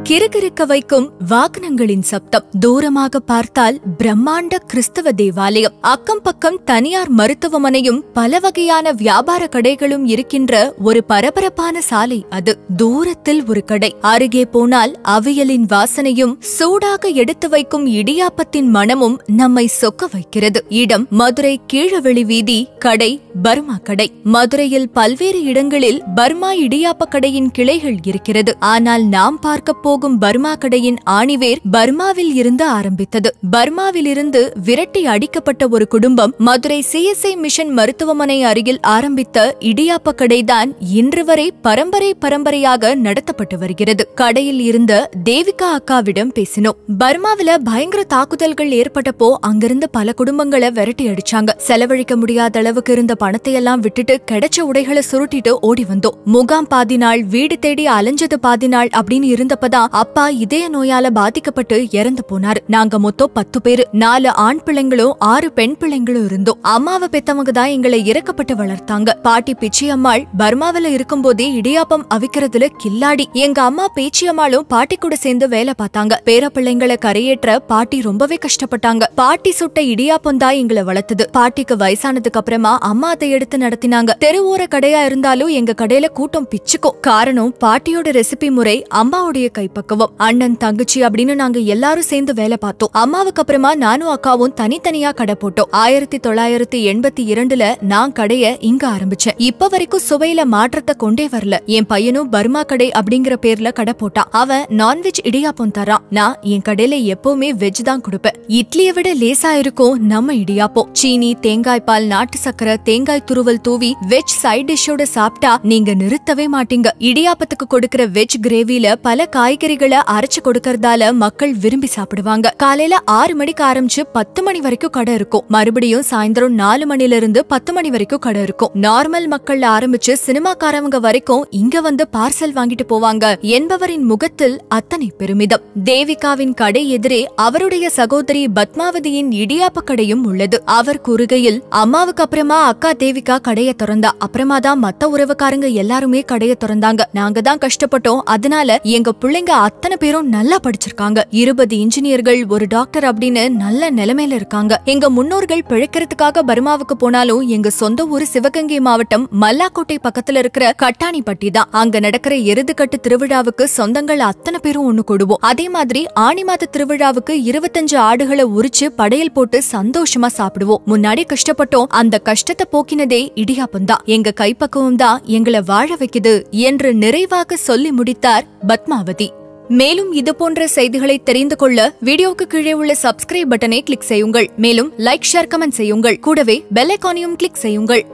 கிறுகிறுக்க வைக்கும் வாகனங்களின் சப்தம் தூரமாக பார்த்தால் பிரம்மாண்ட கிறிஸ்தவ தேவாலயம் அக்கம் பக்கம் தனியார் மருத்துவமனையும் பல வகையான வியாபார கடைகளும் இருக்கின்ற ஒரு பரபரப்பான சாலை அது தூரத்தில் ஒரு கடை அருகே போனால் அவியலின் வாசனையும் சூடாக எடுத்து வைக்கும் இடியாப்பத்தின் மனமும் நம்மை சொக்க வைக்கிறது இடம் மதுரை கீழவெளி வீதி கடை பர்மா கடை மதுரையில் பல்வேறு இடங்களில் பர்மா இடியாப்ப கடையின் கிளைகள் இருக்கிறது ஆனால் நாம் பார்க்க போகும் பர்மா கடையின் ஆணிவேர் பர்மாவில் இருந்து ஆரம்பித்தது பர்மாவில் இருந்து விரட்டி அடிக்கப்பட்ட ஒரு குடும்பம் மதுரை சிஎஸ்ஐ மிஷன் மருத்துவமனை அருகில் ஆரம்பித்த இடியாப்ப கடைதான் இன்று வரை பரம்பரை பரம்பரையாக நடத்தப்பட்டு வருகிறது கடையில் இருந்த தேவிகா அக்காவிடம் பேசினோம் பர்மாவில பயங்கர தாக்குதல்கள் ஏற்பட்டப்போ அங்கிருந்து பல குடும்பங்களை விரட்டி அடிச்சாங்க செலவழிக்க முடியாத அளவுக்கு இருந்த பணத்தை எல்லாம் விட்டுட்டு கிடைச்ச உடைகளை சுருட்டிட்டு ஓடி வந்தோம் முகாம் பாதி நாள் வீடு தேடி அலைஞ்சது பாதி நாள் அப்படின்னு இருந்தப்பதான் அப்பா இதய நோயால பாதிக்கப்பட்டு இறந்து போனாரு நாங்க மொத்தம் பத்து பேரு நாலு ஆண் பிள்ளைங்களும் ஆறு பெண் பிள்ளைங்களும் இருந்தோம் அம்மாவை பெத்தவங்க தான் எங்களை இறக்கப்பட்டு வளர்த்தாங்க பாட்டி பிச்சி அம்மாள் பர்மாவில இருக்கும்போதே இடியாப்பம் அவிக்கிறதுல கில்லாடி எங்க அம்மா பேச்சி அம்மாளும் பாட்டி கூட சேர்ந்து வேலை பார்த்தாங்க பேர பிள்ளைங்களை கரையேற்ற பாட்டி ரொம்பவே கஷ்டப்பட்டாங்க பாட்டி சுட்ட இடியாப்பம் தான் எங்களை வளர்த்தது பாட்டிக்கு வயசானதுக்கு அப்புறமா அம்மா அதை எடுத்து நடத்தினாங்க தெருவோர கடையா இருந்தாலும் எங்க கடையில கூட்டம் பிச்சுக்கும் காரணம் பாட்டியோட ரெசிபி முறை அம்மாவுடைய கைப்பக்குவம் அண்ணன் தங்கச்சி அப்படின்னு நாங்க எல்லாரும் சேர்ந்து வேலை பார்த்தோம் அம்மாவுக்கு அப்புறமா நானும் அக்காவும் தனித்தனியா கடை போட்டோம் ஆயிரத்தி தொள்ளாயிரத்தி எண்பத்தி இரண்டுல நான் கடைய இங்க ஆரம்பிச்சேன் இப்ப வரைக்கும் சுவையில மாற்றத்தை கொண்டே வரல என் பையனும் பர்மா கடை அப்படிங்கிற பேர்ல கடை போட்டான் அவன் நான்வெஜ் இடியாப்பம் தரான் நான் என் கடையில எப்பவுமே வெஜ் தான் கொடுப்பேன் இட்லியை விட லேசா இருக்கும் நம்ம இடியாப்பம் சீனி தேங்காய் பால் நாட்டு சக்கரை தேங்காய் துருவல் தூவி வெஜ் சைட் டிஷ்ஷோட சாப்பிட்டா நீங்க நிறுத்தவே மாட்டீங்க இடியாப்பத்துக்கு கொடுக்கிற வெஜ் கிரேவில பல காய்கறிகளை அரைச்சு கொடுக்கறதால மக்கள் விரும்பி சாப்பிடுவாங்க காலையில ஆறு மணிக்கு ஆரம்பிச்சு பத்து மணி வரைக்கும் கடை இருக்கும் மறுபடியும் சாயந்தரம் நாலு மணில இருந்து பத்து மணி வரைக்கும் கடை இருக்கும் நார்மல் மக்கள்ல ஆரம்பிச்சு சினிமாக்காரவங்க வரைக்கும் இங்க வந்து பார்சல் வாங்கிட்டு போவாங்க என்பவரின் முகத்தில் அத்தனை பெருமிதம் தேவிகாவின் கடை எதிரே அவருடைய சகோதரி பத்மாவதியின் இடியாப்ப கடையும் உள்ளது அவர் கூறுகையில் அம்மாவுக்கு அப்புறமா அக்கா தேவிகா கடைய திறந்தா அப்புறமா தான் மத்த உறவுக்காரங்க எல்லாருமே கடைய திறந்தாங்க நாங்க தான் கஷ்டப்பட்டோம் அதனால எங்க பிள்ளைங்க அத்தனை பேரும் நல்லா படிச்சிருக்காங்க இருபது இன்ஜினியர்கள் ஒரு டாக்டர் அப்படின்னு நல்ல நிலைமையில இருக்காங்க எங்க முன்னோர்கள் பிழைக்கிறதுக்காக பர்மாவுக்கு போனாலும் எங்க சொந்த ஊர் சிவகங்கை மாவட்டம் மல்லாக்கோட்டை பக்கத்துல இருக்கிற கட்டாணிப்பட்டி தான் அங்க நடக்கிற எருதுகட்டு திருவிழாவுக்கு சொந்தங்கள் அத்தனை பேரும் ஒண்ணு கூடுவோம் அதே மாதிரி ஆணி மாத திருவிழாவுக்கு இருபத்தஞ்சு ஆடுகளை உரிச்சு படையல் போட்டு சந்தோஷமா சாப்பிடுவோம் முன்னாடி கஷ்டப்பட்டோம் அந்த கஷ்டத்தை போக்கினதே இடியாப்பம் தான் எங்க கைப்பக்குவம் தான் எங்களை வாழ வைக்குது என்று நிறைவாக சொல்லி முடித்தார் பத்மாவதி மேலும் இது போன்ற செய்திகளை தெரிந்து கொள்ள வீடியோவுக்கு கீழே உள்ள சப்ஸ்கிரைப் பட்டனை கிளிக் செய்யுங்கள் மேலும் லைக் ஷேர் கமெண்ட் செய்யுங்கள் கூடவே பெல் ஐகானையும் கிளிக் செய்யுங்கள்